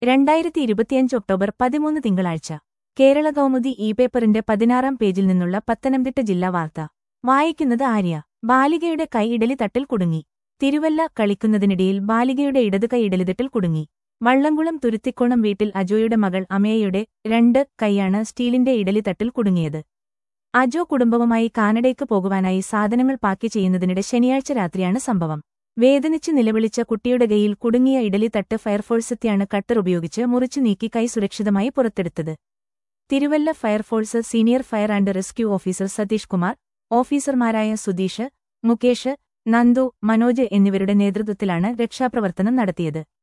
രണ്ടായിരത്തി ഇരുപത്തിയഞ്ച് ഒക്ടോബർ പതിമൂന്ന് തിങ്കളാഴ്ച കേരള കൗമുദി ഇ പേപ്പറിന്റെ പതിനാറാം പേജിൽ നിന്നുള്ള പത്തനംതിട്ട ജില്ലാ വാർത്ത വായിക്കുന്നത് ആര്യ ബാലികയുടെ കൈ ഇഡലി തട്ടിൽ കുടുങ്ങി തിരുവല്ല കളിക്കുന്നതിനിടയിൽ ബാലികയുടെ ഇടത് കൈ ഇഡലിതട്ടിൽ കുടുങ്ങി വള്ളംകുളം തുരുത്തിക്കോണം വീട്ടിൽ അജോയുടെ മകൾ അമയയുടെ രണ്ട് കൈയാണ് സ്റ്റീലിന്റെ ഇഡലി തട്ടിൽ കുടുങ്ങിയത് അജോ കുടുംബവുമായി കാനഡയ്ക്ക് പോകുവാനായി സാധനങ്ങൾ പാക്ക് ചെയ്യുന്നതിനിടെ ശനിയാഴ്ച രാത്രിയാണ് സംഭവം വേദനിച്ച് നിലവിളിച്ച കുട്ടിയുടെ കൈയിൽ കുടുങ്ങിയ ഇഡലി തട്ട് ഫയർഫോഴ്സെത്തിയാണ് കട്ടർ ഉപയോഗിച്ച് മുറിച്ചു നീക്കി കൈ സുരക്ഷിതമായി പുറത്തെടുത്തത് Thiruvalla fire force senior fire and rescue officer Satheesh Kumar ഓഫീസർമാരായ സുധീഷ് മുകേഷ് നന്ദു മനോജ് എന്നിവരുടെ നേതൃത്വത്തിലാണ് രക്ഷാപ്രവർത്തനം നടത്തിയത്